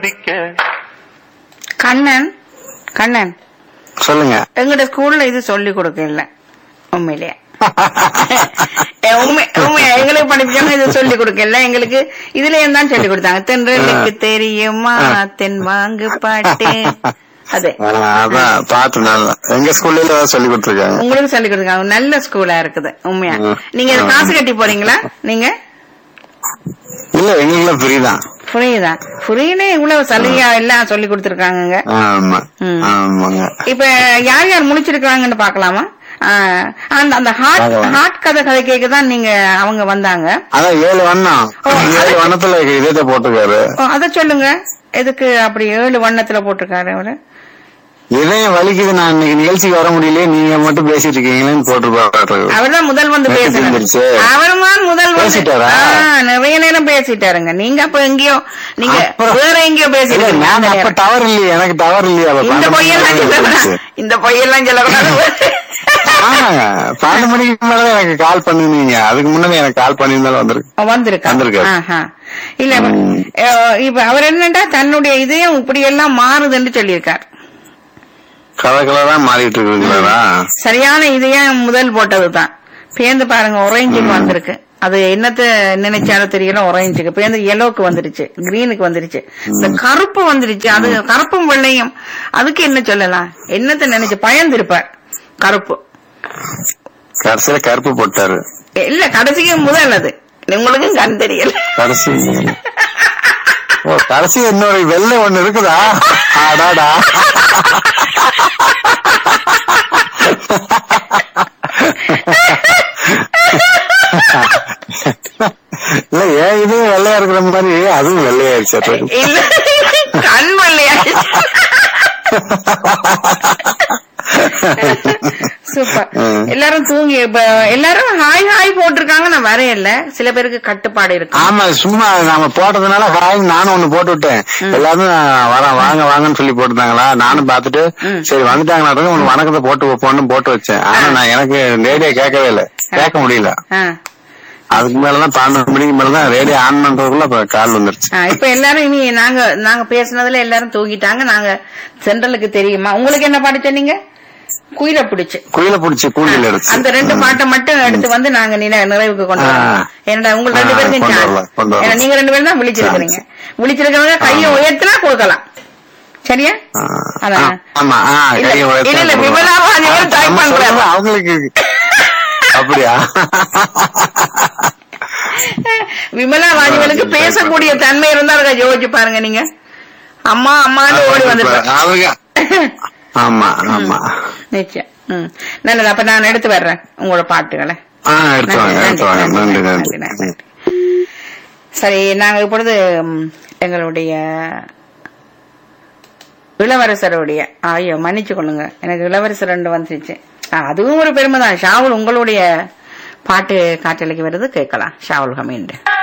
படிக்க கண்ணன் கண்ணன் சொல்லுங்க எங்கட ஸ்கூல்ல இது சொல்லி கொடுக்கல உண்மையிலேயே ஏ, உண்மை உண்மை எங்களுக்கு படிச்சவங்க இது சொல்லி கொடுக்கல எங்களுக்கு இதுல தான் சொல்லி கொடுத்தாங்க தென்றலுக்கு தெரியுமா தென் வாங்கு பாட்டு அது ஆ, அதான் பாத்து நல்லா எங்க ஸ்கூல்ல தான் சொல்லி கொடுத்துருக்காங்க உங்களுக்கு சொல்லி கொடுத்தாங்க நல்ல ஸ்கூலா இருக்குது உண்மையா ம். நீங்க இது காசு கட்டி போறீங்களா நீங்க இல்ல எங்களுக்குலாம் ஃப்ரீ தான் புரியுதா புரியுனே இவ்வளவு சலுகையா எல்லாம் சொல்லி கொடுத்திருக்காங்க ஆமா ம். ஆமாங்க இப்ப யார் யார் முடிச்சிருக்காங்கன்னு பாக்கலாமா ஆஹ், அந்த அந்த ஹார்ட் பார்க்கலாம். ஹார்ட் கதை கதை கேட்க தான் நீங்க அவங்க வந்தாங்க அதான் ஏழு வண்ணம் ஓ, ஏழு வண்ணத்துல இதே போட்டிருக்காரு ஓ, அத சொல்லுங்க எதுக்கு அப்படி ஏழு வண்ணத்துல போட்டிருக்காரு அவரு இதயம் வலிக்குது நான் இன்னைக்கு நிகழ்ச்சிக்கு வர முடியலையே நீங்க மட்டும் பேசிட்டு இருக்கீங்களேன்னு போட்டிருப்பாரு அவர்தான் முதல் வந்து பேசி பேசினார் தீர்ந்துருச்சு. அவர்தான் முதல் வந்து பேசிட்டாரா? ஆ, நிறைய நேரம் பேசிட்டாருங்க நீங்க அப்ப எங்கேயோ நீங்க அப்புறம் வேற எங்கேயோ இல்ல பேசிட்டு நான் அப்ப டவர் இல்லையே எனக்கு டவர் இல்லையே அப்ப இந்த பன்னெண்டு பொய்யெல்லாம் மணிக்கு சொல்லக்கூடாது இருந்துச்சு. இந்த பொய்யெல்லாம் சொல்லக்கூடாது ஆமாங்க பன்னெண்டு மணிக்கு மேலதான் எனக்கு கால் பண்ணுவீங்க அதுக்கு முன்னாடி எனக்கு கால் பண்ணியிருந்தாலும் வந்திருக்கு வந்திருக்கா வந்திருக்காரு. ஆஹா. இல்ல இப்ப- ம். அஹ், இப்ப அவர் என்னடா தன்னுடைய இதயம் இப்படி எல்லாம் மாறுதுன்னு சொல்லியிருக்கார் கலர் கலரா மாறிட்டு இருக்குங்களா சரியான இதயம் முதல் போட்டதுதான் பேந்து பாருங்க ஒரேஞ்சுக்கு வந்திருக்கு அது என்னத்த நினைச்சாலும் தெரியல ஒரேஞ்சுக்கு பேந்து எல்லோக்கு வந்துருச்சு கிரீனுக்கு வந்துருச்சு இந்த கருப்பு வந்துருச்சு அது கருப்பும் வெள்ளையும் அதுக்கு என்ன சொல்லலாம் என்னத்த நினைச்சு பயந்திருப்பார் கருப்பு கடைசியில கருப்பு போட்டாரு இல்ல கடைசிக்கு முதல் அது உங்களுக்கும் கண் தெரியல கடைசி ஓ கடைசி இன்னொரு வெள்ளை ஒண்ணு இருக்குதா ஆடாடா இல்ல ஏன் இது வெள்ளையா இருக்கிற மாதிரி அதுவும் வெள்ளையாயிருச்சு அப்ப. இல்ல கண் வெள்ளையா சூப்பர் ம். எல்லாரும் தூங்கி இப்ப எல்லாரும் ஹாய் ஹாய் போட்டிருக்காங்க நான் வரையல சில பேருக்கு கட்டுப்பாடு இருக்கு ஆமா சும்மா நாம போட்டதுனால ஹாய் நானும் ஒண்ணு போட்டு விட்டேன் எல்லாரும் வரேன் வாங்க வாங்கன்னு சொல்லி போட்டுருந்தாங்களா நானும் பாத்துட்டு ம். சரி வந்துட்டாங்களா உனக்கு வணக்கத்தை போட்டு வைப்போம்னு போட்டு வச்சேன் ஆனா நான் எனக்கு ரேடியோ கேட்கவே இல்லை கேட்க முடியல ஆ. அதுக்கு மேலதான் பன்னெண்டு மணிக்கு மேலதான் ரேடியோ ஆன் பண்றதுக்குள்ள அப்ப கால் வந்துருச்சு ஆ, இப்ப எல்லாரும் இனி நாங்க நாங்க பேசுனதுல எல்லாரும் தூங்கிட்டாங்க நாங்க சென்ட்ரலுக்கு தெரியுமா உங்களுக்கு என்ன பாட்டு சொன்னீங்க குயில பிடிச்சு குயில புடிச்சு கூண்டில் எடுத்து அந்த ரெண்டு பாட்டை மட்டும் எடுத்து வந்து நாங்க நினை- நிறைவுக்கு கொண்டு ஆ. வரோம் என்னடா உங்க ரெண்டு ஆ, பேருக்கும் கொண்டு chance. வரலாம், கொண்டு வரலாம். ஏன்னா நீங்க ரெண்டு பேரும் தான் விழிச்சிருக்கிறீங்க விழிச்சிருக்கிறவங்க கையை உயர்த்தினா கொடுக்கலாம் சரியா ஆ, அதான். ஆமா ஆ, இல்ல, கையை உயர்த்தி இல்ல, இல்ல, கொடுக்கலாம். விமலாவா நீங்க type நம்ம பண்றாங்க. சொல்றது அவங்களுக்கு அப்படியா விமலா வாஜிகளுக்கு சரி, பேசக்கூடிய தன்மை இருந்தா அதை யோசிச்சு பாருங்க நீங்க அம்மா அம்மான்னு ஓடி வந்துருப்பேன் அவங்க ஆமா ஆமா நிச்சயம் ம். நல்லது அப்ப நான் எடுத்து வர்றேன் உங்களோட பாட்டுகளை ஆ எடுத்து வாங்க நன்றி, எடுத்து வாங்க நன்றி, நன்றி நன்றி, நன்றி நன்றி. சரி நாங்க இப்பொழுது ம், எங்களுடைய இளவரசருடைய ஐயோ மன்னிச்சு கொள்ளுங்க எனக்கு இளவரசர் ரெண்டு வந்துருச்சு ஆ, அதுவும் ஒரு பெருமை தான் ஷாவுல் உங்களுடைய பாட்டு காற்றலைக்கு வருது கேட்கலாம் ஷாவுல் ஹமீன்